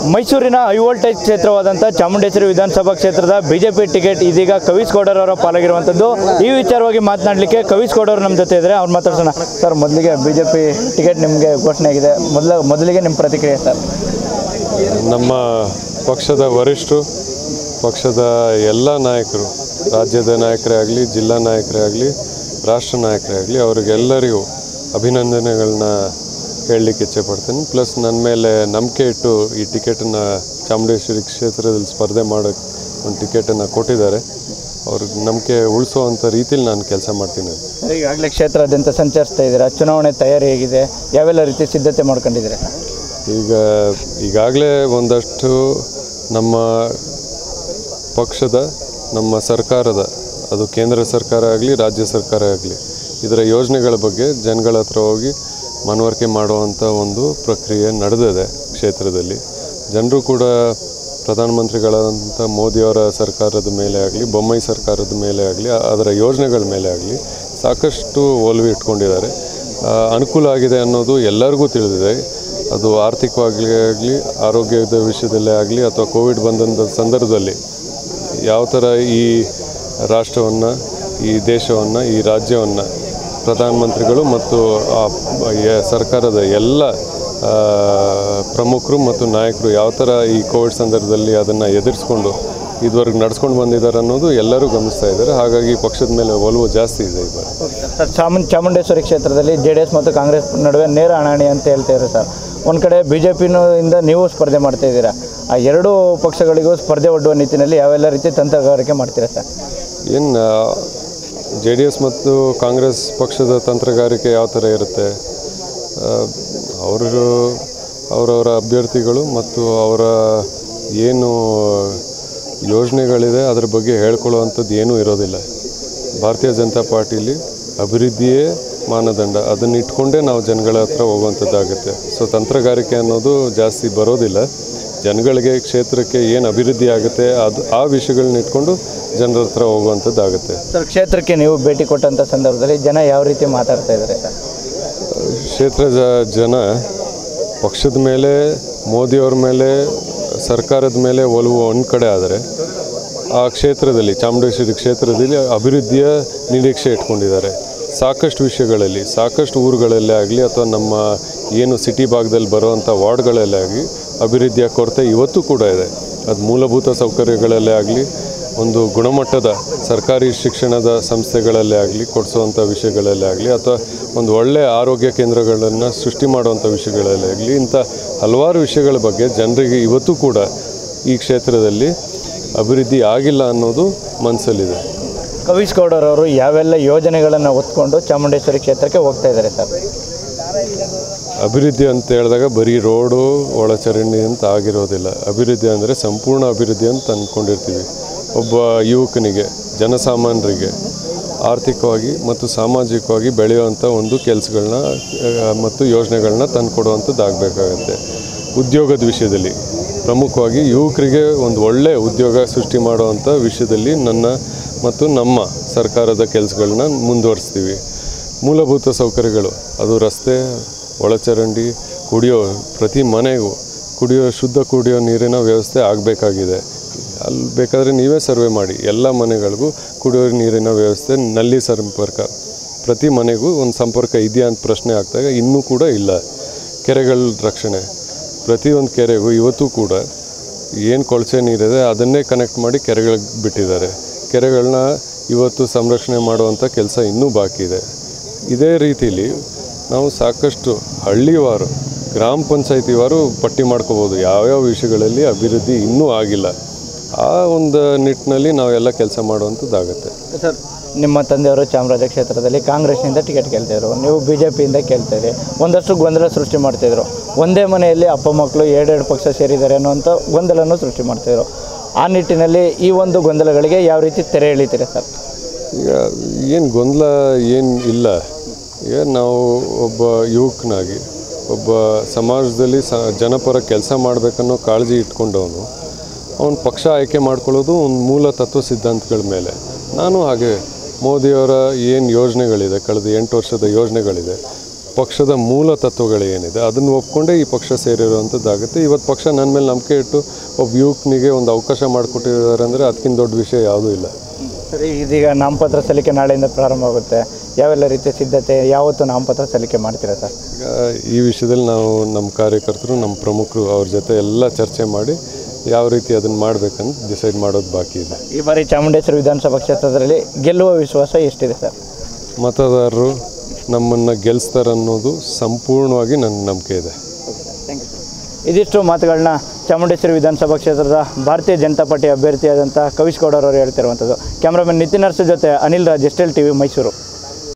ಮೈಸೂರಿನ high voltage ಕ್ಷೇತ್ರವಾದಂಥ Chamundeshwari Vidhanasabha ಕ್ಷೇತ್ರದ BJP ticket ಇದೀಗ ಕವಿಸ್ ಗೌಡರ್ ಅವರ ಪಾಲಾಗಿರುವಂಥದ್ದು ಈ ವಿಚಾರವಾಗಿ ಮಾತನಾಡಲಿಕ್ಕೆ ಕವಿಸ್ ಗೌಡರ್ ನಮ್ಮ ಜೊತೆ ಇದ್ದಾರೆ ಅವ್ರು ಮಾತಾಡ್ಸೋಣ ಸರ್ ಮೊದಲಿಗೆ ಬಿಜೆಪಿ ಟಿಕೆಟ್ ನಿಮಗೆ ಘೋಷಣೆ ಆಗಿದೆ ಮೊದಲ ಮೊದಲಿಗೆ ನಿಮ್ಮ ಪ್ರತಿಕ್ರಿಯೆ ಸರ್ ನಮ್ಮ ಪಕ್ಷದ ವರಿಷ್ಠರು ಪಕ್ಷದ ಎಲ್ಲ ನಾಯಕರು ರಾಜ್ಯದ ನಾಯಕರೇ ಆಗಲಿ ಜಿಲ್ಲಾ ನಾಯಕರೇ ಆಗಲಿ ರಾಷ್ಟ್ರ ನಾಯಕರೇ ಆಗಲಿ ಅವರಿಗೆಲ್ಲರಿಗೂ ಅಭಿನಂದನೆಗಳನ್ನ ಹೇಳಲಿಕ್ಕೆ ಇಚ್ಛೆ ಪಡ್ತೀನಿ ಪ್ಲಸ್ ನನ್ನ ಮೇಲೆ ನಂಬಿಕೆ ಇಟ್ಟು ಈ ಟಿಕೆಟನ್ನು ಚಾಮುಂಡೇಶ್ವರಿ ಕ್ಷೇತ್ರದಲ್ಲಿ ಸ್ಪರ್ಧೆ ಮಾಡೋಕ್ಕೆ ಒಂದು ಟಿಕೆಟನ್ನು ಕೊಟ್ಟಿದ್ದಾರೆ ಅವ್ರಿಗೆ ನಂಬಿಕೆ ಉಳಿಸುವಂಥ ರೀತಿಲಿ ನಾನು ಕೆಲಸ ಮಾಡ್ತೀನಿ ಈಗಾಗಲೇ ಕ್ಷೇತ್ರಾದ್ಯಂತ ಸಂಚರಿಸ್ತಾ ಇದ್ದೀರಾ ಚುನಾವಣೆ ತಯಾರಿ ಹೇಗಿದೆ ಯಾವೆಲ್ಲ ರೀತಿ ಸಿದ್ಧತೆ ಮಾಡ್ಕೊಂಡಿದ್ದೀರಾ ಈಗ ಈಗಾಗಲೇ ಒಂದಷ್ಟು ನಮ್ಮ ಪಕ್ಷದ ನಮ್ಮ ಸರ್ಕಾರದ ಅದು ಕೇಂದ್ರ ಸರ್ಕಾರ ಆಗಲಿ ರಾಜ್ಯ ಸರ್ಕಾರ ಆಗಲಿ ಇದರ ಯೋಜನೆಗಳ ಬಗ್ಗೆ ಜನಗಳ ಹತ್ರ ಹೋಗಿ ಮನವರಿಕೆ ಮಾಡುವಂಥ ಒಂದು ಪ್ರಕ್ರಿಯೆ ನಡೆದಿದೆ ಕ್ಷೇತ್ರದಲ್ಲಿ ಜನರು ಕೂಡ ಪ್ರಧಾನಮಂತ್ರಿಗಳಾದಂಥ ಮೋದಿಯವರ ಸರ್ಕಾರದ ಮೇಲೆ ಆಗಲಿ ಬೊಮ್ಮಾಯಿ ಸರ್ಕಾರದ ಮೇಲೆ ಆಗಲಿ ಅದರ ಯೋಜನೆಗಳ ಮೇಲೆ ಆಗಲಿ ಸಾಕಷ್ಟು ಒಲವು ಇಟ್ಕೊಂಡಿದ್ದಾರೆ ಆ, ಅನುಕೂಲ ಆಗಿದೆ ಅನ್ನೋದು ಎಲ್ಲರಿಗೂ ತಿಳಿದಿದೆ ಅದು ಆರ್ಥಿಕವಾಗಿ ಆಗಲಿ ಆರೋಗ್ಯದ ವಿಷಯದಲ್ಲೇ ಆಗಲಿ ಅಥವಾ ಕೋವಿಡ್ ಬಂದಂಥ ಸಂದರ್ಭದಲ್ಲಿ ಯಾವ ಥರ ಈ ರಾಷ್ಟ್ರವನ್ನು ಈ ದೇಶವನ್ನು ಈ ರಾಜ್ಯವನ್ನು ಪ್ರಧಾನಮಂತ್ರಿಗಳು ಮತ್ತು ಆ ಯ- ಸರ್ಕಾರದ ಎಲ್ಲ ಆ, ಪ್ರಮುಖರು ಮತ್ತು ನಾಯಕರು ಯಾವ ಥರ ಈ ಕೋವಿಡ್ ಸಂದರ್ಭದಲ್ಲಿ ಅದನ್ನು ಎದುರಿಸ್ಕೊಂಡು ಇದುವರೆಗೆ ನಡ್ಸ್ಕೊಂಡು ಬಂದಿದ್ದಾರೆ ಅನ್ನೋದು ಎಲ್ಲರೂ ಗಮನಿಸ್ತಾ ಇದ್ದಾರೆ ಹಾಗಾಗಿ ಪಕ್ಷದ ಮೇಲೆ ಒಲವು ಜಾಸ್ತಿ ಇದೆ ಈ ಬಾರಿ ಸರ್ ಚಾಮುಂಡ್ ಚಾಮುಂಡೇಶ್ವರಿ ಕ್ಷೇತ್ರದಲ್ಲಿ ಜೆ ಡಿ ಎಸ್ ಮತ್ತು ಕಾಂಗ್ರೆಸ್ ನಡುವೆ ನೇರ ಹಣಾಹಣಿ ಅಂತ ಹೇಳ್ತಿದ್ದಾರೆ ಸರ್ ಒಂದು ಕಡೆ ಬಿ ಜೆ ಇಂದ ನೀವು ಸ್ಪರ್ಧೆ ಮಾಡ್ತಾ ಇದ್ದೀರಾ ಆ ಎರಡೂ ಪಕ್ಷಗಳಿಗೂ ಸ್ಪರ್ಧೆ ಒಡ್ಡುವ ನಿಟ್ಟಿನಲ್ಲಿ ಯಾವೆಲ್ಲ ರೀತಿ ತಂತ್ರಗಾರಿಕೆ ಮಾಡ್ತೀರಾ ಸರ್ ಏನು ಜೆ ಡಿ ಎಸ್ ಮತ್ತು ಕಾಂಗ್ರೆಸ್ ಪಕ್ಷದ ತಂತ್ರಗಾರಿಕೆ ಯಾವ ಥರ ಇರುತ್ತೆ ಅವರು ಅವರವರ ಅಭ್ಯರ್ಥಿಗಳು ಮತ್ತು ಅವರ ಏನು ಯೋಜನೆಗಳಿದೆ ಅದ್ರ ಬಗ್ಗೆ ಹೇಳ್ಕೊಳ್ಳುವಂಥದ್ದು ಏನೂ ಇರೋದಿಲ್ಲ ಭಾರತೀಯ ಜನತಾ ಪಾರ್ಟಿಲಿ ಅಭಿವೃದ್ಧಿಯೇ ಮಾನದಂಡ ಅದನ್ನು ಇಟ್ಕೊಂಡೇ ನಾವು ಜನಗಳ ಹತ್ರ ಹೋಗುವಂಥದ್ದಾಗುತ್ತೆ ಸೊ ತಂತ್ರಗಾರಿಕೆ ಅನ್ನೋದು ಜಾಸ್ತಿ ಬರೋದಿಲ್ಲ ಜನಗಳಿಗೆ ಕ್ಷೇತ್ರಕ್ಕೆ ಏನು ಅಭಿವೃದ್ಧಿ ಆಗುತ್ತೆ ಅದು ಆ ವಿಷಯಗಳನ್ನ ಇಟ್ಕೊಂಡು ಜನರ ಹತ್ರ ಹೋಗುವಂಥದ್ದಾಗುತ್ತೆ ಸರ್ ಕ್ಷೇತ್ರಕ್ಕೆ ನೀವು ಭೇಟಿ ಕೊಟ್ಟಂಥ ಸಂದರ್ಭದಲ್ಲಿ ಜನ ಯಾವ ರೀತಿ ಮಾತಾಡ್ತಾ ಇದ್ದಾರೆ ಸರ್ ಕ್ಷೇತ್ರ ಜ- ಜನ ಪಕ್ಷದ ಮೇಲೆ ಮೋದಿಯವ್ರ ಮೇಲೆ ಸರ್ಕಾರದ ಮೇಲೆ ಒಲವು ಒಂದು ಕಡೆ ಆದರೆ ಆ ಕ್ಷೇತ್ರದಲ್ಲಿ ಚಾಮುಂಡೇಶ್ವರಿ ಕ್ಷೇತ್ರದಲ್ಲಿ ಅಭಿವೃದ್ಧಿಯ ನಿರೀಕ್ಷೆ ಇಟ್ಕೊಂಡಿದ್ದಾರೆ ಸಾಕಷ್ಟು ವಿಷಯಗಳಲ್ಲಿ ಸಾಕಷ್ಟು ಊರುಗಳಲ್ಲೇ ಆಗಲಿ ಅಥವಾ ನಮ್ಮ ಏನು ಸಿಟಿ ಭಾಗದಲ್ಲಿ ಬರುವಂಥ ವಾರ್ಡ್ಗಳಲ್ಲೇ ಆಗಲಿ ಅಭಿವೃದ್ಧಿಯ ಕೊರತೆ ಇವತ್ತು ಕೂಡ ಇದೆ ಅದು ಮೂಲಭೂತ ಸೌಕರ್ಯಗಳಲ್ಲೇ ಆಗಲಿ ಒಂದು ಗುಣಮಟ್ಟದ ಸರ್ಕಾರಿ ಶಿಕ್ಷಣದ ಸಂಸ್ಥೆಗಳಲ್ಲೇ ಆಗಲಿ ಕೊಡಿಸುವಂಥ ವಿಷಯಗಳಲ್ಲೇ ಆಗಲಿ ಅಥವಾ ಒಂದು ಒಳ್ಳೆಯ ಆರೋಗ್ಯ ಕೇಂದ್ರಗಳನ್ನು ಸೃಷ್ಟಿ ಮಾಡುವಂಥ ವಿಷಯಗಳಲ್ಲೇ ಆಗಲಿ ಇಂಥ ಹಲವಾರು ವಿಷಯಗಳ ಬಗ್ಗೆ ಜನರಿಗೆ ಇವತ್ತು ಕೂಡ ಈ ಕ್ಷೇತ್ರದಲ್ಲಿ ಅಭಿವೃದ್ಧಿ ಆಗಿಲ್ಲ ಅನ್ನೋದು ಮನಸ್ಸಲ್ಲಿದೆ ಕವೀಶ್ ಗೌಡರ್ ಅವರು ಯಾವೆಲ್ಲ ಯೋಜನೆಗಳನ್ನು ಒತ್ಕೊಂಡು ಚಾಮುಂಡೇಶ್ವರಿ ಕ್ಷೇತ್ರಕ್ಕೆ ಹೋಗ್ತಾ ಇದ್ದಾರೆ ಸರ್ ಅಭಿವೃದ್ಧಿ ಅಂತ ಹೇಳಿದಾಗ ಬರೀ ರೋಡು ಒಳಚರಂಡಿ ಅಂತ ಆಗಿರೋದಿಲ್ಲ ಅಭಿವೃದ್ಧಿ ಅಂದರೆ ಸಂಪೂರ್ಣ ಅಭಿವೃದ್ಧಿ ಅಂತ ಅಂದ್ಕೊಂಡಿರ್ತೀವಿ ಒಬ್ಬ ಯುವಕನಿಗೆ ಜನಸಾಮಾನ್ಯರಿಗೆ ಆರ್ಥಿಕವಾಗಿ ಮತ್ತು ಸಾಮಾಜಿಕವಾಗಿ ಬೆಳೆಯುವಂಥ ಒಂದು ಕೆಲಸಗಳನ್ನ ಮತ್ತು ಯೋಜನೆಗಳನ್ನ ತಂದುಕೊಡುವಂಥದ್ದು ಆಗಬೇಕಾಗತ್ತೆ ಉದ್ಯೋಗದ ವಿಷಯದಲ್ಲಿ ಪ್ರಮುಖವಾಗಿ ಯುವಕರಿಗೆ ಒಂದು ಒಳ್ಳೆಯ ಉದ್ಯೋಗ ಸೃಷ್ಟಿ ಮಾಡುವಂಥ ವಿಷಯದಲ್ಲಿ ನನ್ನ ಮತ್ತು ನಮ್ಮ ಸರ್ಕಾರದ ಕೆಲಸಗಳನ್ನ ಮುಂದುವರಿಸ್ತೀವಿ ಮೂಲಭೂತ ಸೌಕರ್ಯಗಳು ಅದು ರಸ್ತೆ ಒಳಚರಂಡಿ ಕುಡಿಯೋ ಪ್ರತಿ ಮನೆಗೂ ಕುಡಿಯೋ ಶುದ್ಧ ಕುಡಿಯೋ ನೀರಿನ ವ್ಯವಸ್ಥೆ ಆಗಬೇಕಾಗಿದೆ ಅಲ್ಲಿ ಬೇಕಾದರೆ ನೀವೇ ಸರ್ವೆ ಮಾಡಿ ಎಲ್ಲ ಮನೆಗಳಿಗೂ ಕುಡಿಯೋ ನೀರಿನ ವ್ಯವಸ್ಥೆ ನಲ್ಲಿ ಸಂಪರ್ಕ ಪ್ರತಿ ಮನೆಗೂ ಒಂದು ಸಂಪರ್ಕ ಇದೆಯಾ ಅಂತ ಪ್ರಶ್ನೆ ಆಗ್ತಾಗ ಇನ್ನೂ ಕೂಡ ಇಲ್ಲ ಕೆರೆಗಳ ರಕ್ಷಣೆ ಪ್ರತಿಯೊಂದು ಕೆರೆಗೂ ಇವತ್ತು ಕೂಡ ಏನು ಕೊಳಚೆ ನೀರಿದೆ ಅದನ್ನೇ ಕನೆಕ್ಟ್ ಮಾಡಿ ಕೆರೆಗಳಿಗೆ ಬಿಟ್ಟಿದ್ದಾರೆ ಕೆರೆಗಳನ್ನ ಇವತ್ತು ಸಂರಕ್ಷಣೆ ಮಾಡುವಂಥ ಕೆಲಸ ಇನ್ನೂ ಬಾಕಿ ಇದೆ ಇದೇ ರೀತಿಲಿ ನಾವು ಸಾಕಷ್ಟು ಹಳ್ಳಿವಾರು ಗ್ರಾಮ ಪಂಚಾಯತಿವಾರು ಪಟ್ಟಿ ಮಾಡ್ಕೋಬೋದು ಯಾವ್ಯಾವ ವಿಷಯಗಳಲ್ಲಿ ಅಭಿವೃದ್ಧಿ ಇನ್ನೂ ಆಗಿಲ್ಲ ಆ ಒಂದು ನಿಟ್ಟಿನಲ್ಲಿ ನಾವೆಲ್ಲ ಕೆಲಸ ಮಾಡುವಂಥದ್ದಾಗುತ್ತೆ ಸರ್ ನಿಮ್ಮ ತಂದೆಯವರು ಚಾಮರಾಜ ಕ್ಷೇತ್ರದಲ್ಲಿ ಕಾಂಗ್ರೆಸ್ನಿಂದ ಟಿಕೆಟ್ ಕೇಳ್ತಿದ್ರು ನೀವು ಬಿ ಜೆ ಪಿಯಿಂದ ಕೇಳ್ತಾ ಒಂದಷ್ಟು ಗೊಂದಲ ಸೃಷ್ಟಿ ಮಾಡ್ತಿದ್ರು ಒಂದೇ ಮನೆಯಲ್ಲಿ ಅಪ್ಪ ಮಕ್ಕಳು ಎರಡೆರಡು ಪಕ್ಷ ಸೇರಿದ್ದಾರೆ ಅನ್ನುವಂಥ ಗೊಂದಲನೂ ಸೃಷ್ಟಿ ಮಾಡ್ತಿದ್ರು ಆ ನಿಟ್ಟಿನಲ್ಲಿ ಈ ಒಂದು ಗೊಂದಲಗಳಿಗೆ ಯಾವ ರೀತಿ ತೆರೆ ಎಳಿತೀರಾ ಸರ್ ಈಗ ಏನು ಗೊಂದಲ ಏನು ಇಲ್ಲ ಈಗ ನಾವು ಒಬ್ಬ ಯುವಕನಾಗಿ ಒಬ್ಬ ಸಮಾಜದಲ್ಲಿ ಸ ಜನಪರ ಕೆಲಸ ಮಾಡಬೇಕನ್ನೋ ಕಾಳಜಿ ಇಟ್ಕೊಂಡವನು ಅವನು ಪಕ್ಷ ಆಯ್ಕೆ ಮಾಡ್ಕೊಳ್ಳೋದು ಒಂದು ಮೂಲ ತತ್ವ ಸಿದ್ಧಾಂತಗಳ ಮೇಲೆ ನಾನು ಹಾಗೆ ಮೋದಿಯವರ ಏನು ಯೋಜನೆಗಳಿದೆ ಕಳೆದ ಎಂಟು ವರ್ಷದ ಯೋಜನೆಗಳಿದೆ ಪಕ್ಷದ ಮೂಲ ತತ್ವಗಳೇನಿದೆ ಅದನ್ನು ಒಪ್ಕೊಂಡೇ ಈ ಪಕ್ಷ ಸೇರಿರುವಂಥದ್ದಾಗುತ್ತೆ ಇವತ್ತು ಪಕ್ಷ ನನ್ನ ಮೇಲೆ ನಂಬಿಕೆ ಇಟ್ಟು ಒಬ್ಬ ಯುವಕನಿಗೆ ಒಂದು ಅವಕಾಶ ಮಾಡಿಕೊಟ್ಟಿದ್ದಾರೆ ಅಂದರೆ ಅದಕ್ಕಿಂತ ದೊಡ್ಡ ವಿಷಯ ಯಾವುದೂ ಇಲ್ಲ ಸರಿ ಇದೀಗ ನಾಮಪತ್ರ ಸಲ್ಲಿಕೆ ನಾಳೆಯಿಂದ ಪ್ರಾರಂಭ ಆಗುತ್ತೆ ಯಾವೆಲ್ಲ ರೀತಿಯ ಸಿದ್ಧತೆ ಯಾವತ್ತು ನಾಮಪತ್ರ ಸಲ್ಲಿಕೆ ಮಾಡ್ತೀರಾ ಸರ್ ಈಗ ಈ ವಿಷಯದಲ್ಲಿ ನಾವು ನಮ್ಮ ಕಾರ್ಯಕರ್ತರು ನಮ್ಮ ಪ್ರಮುಖರು ಅವ್ರ ಜೊತೆ ಎಲ್ಲ ಚರ್ಚೆ ಮಾಡಿ ಯಾವ ರೀತಿ ಅದನ್ನು ಮಾಡಬೇಕಂತ ಡಿಸೈಡ್ ಮಾಡೋದು ಬಾಕಿ ಇದೆ ಈ ಬಾರಿ ಚಾಮುಂಡೇಶ್ವರಿ ವಿಧಾನಸಭಾ ಕ್ಷೇತ್ರದಲ್ಲಿ ಗೆಲ್ಲುವ ವಿಶ್ವಾಸ ಎಷ್ಟಿದೆ ಸರ್ ಮತದಾರರು ನಮ್ಮನ್ನು ಗೆಲ್ಲಿಸ್ತಾರನ್ನೋದು ಸಂಪೂರ್ಣವಾಗಿ ನನ್ನ ನಂಬಿಕೆ ಇದೆ ಇದಿಷ್ಟು ಮಾತುಗಳನ್ನ ಚಾಮುಂಡೇಶ್ವರಿ ವಿಧಾನಸಭಾ ಕ್ಷೇತ್ರದ ಭಾರತೀಯ ಜನತಾ ಪಾರ್ಟಿ ಅಭ್ಯರ್ಥಿಯಾದಂಥ ಕವಿಶ್ ಗೌಡರವರು ಹೇಳ್ತಿರುವಂಥದ್ದು ಕ್ಯಾಮ್ರಾಮನ್ ನಿತಿನ್ ಅರ್ಸ್ ಜೊತೆ ಅನಿಲ್ ರಾಜ್ ಎಸ್ಟೆಲ್ ಟಿವಿ ಮೈಸೂರು